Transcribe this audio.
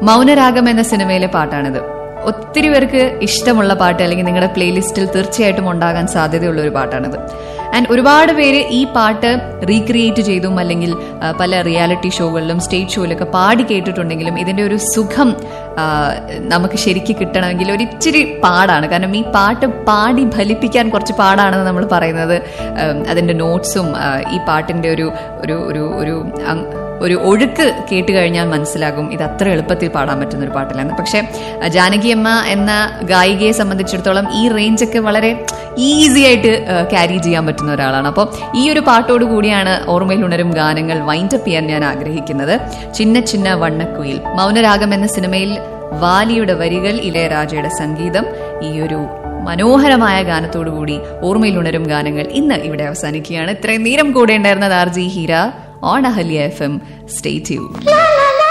മൗനരാഗം എന്ന സിനിമയിലെ പാട്ടാണിത് ഒത്തിരി പേർക്ക് ഇഷ്ടമുള്ള പാട്ട് അല്ലെങ്കിൽ നിങ്ങളുടെ പ്ലേലിസ്റ്റിൽ തീർച്ചയായിട്ടും ഉണ്ടാകാൻ സാധ്യതയുള്ള ഒരു പാട്ടാണിത് ആൻഡ് ഒരുപാട് പേര് ഈ പാട്ട് റീക്രിയേറ്റ് ചെയ്തും അല്ലെങ്കിൽ ആ, പല റിയാലിറ്റി ഷോകളിലും സ്റ്റേജ് ഷോയിലൊക്കെ പാടി കേട്ടിട്ടുണ്ടെങ്കിലും ഇതിന്റെ ഒരു സുഖം ആ, നമുക്ക് ശരിക്ക് കിട്ടണമെങ്കിൽ ഒരു ഇച്ചിരി പാടാണ് കാരണം ഈ പാട്ട് പാടി ഫലിപ്പിക്കാൻ കുറച്ച് പാടാണെന്ന് നമ്മൾ പറയുന്നത് ഉം, അതിന്റെ നോട്ട്സും ആ, ഈ പാട്ടിന്റെ ഒരു ഒരു ഒരു ഒരു അങ്- ഒരു ഒഴുക്ക് കേട്ട് കഴിഞ്ഞാൽ മനസ്സിലാകും ഇത് അത്ര എളുപ്പത്തിൽ പാടാൻ പറ്റുന്ന ഒരു പാട്ടിലാണ് പക്ഷെ അഹ് ജാനകി അമ്മ എന്ന ഗായികയെ സംബന്ധിച്ചിടത്തോളം ഈ റേഞ്ചൊക്കെ വളരെ ഈസി ആയിട്ട് ക്യാരി ചെയ്യാൻ പറ്റുന്ന ഒരാളാണ് അപ്പോൾ ഈ ഒരു പാട്ടോട് കൂടിയാണ് ഓർമ്മയിൽ ഉണരും ഗാനങ്ങൾ വൈൻഡ് അപ്പ് ചെയ്യാൻ ഞാൻ ആഗ്രഹിക്കുന്നത് ചിന്ന ചിന്ന വണ്ണക്കുയിൽ മൗനരാഗം എന്ന സിനിമയിൽ വാലിയുടെ വരികൾ ഇളയരാജയുടെ സംഗീതം ഈ ഒരു മനോഹരമായ ഗാനത്തോടുകൂടി ഓർമ്മയിൽ ഉണരും ഗാനങ്ങൾ ഇന്ന് ഇവിടെ അവസാനിക്കുകയാണ് ഇത്രയും നേരം കൂടെ ഉണ്ടായിരുന്നത് R J Heera on Ahalya F M stay tune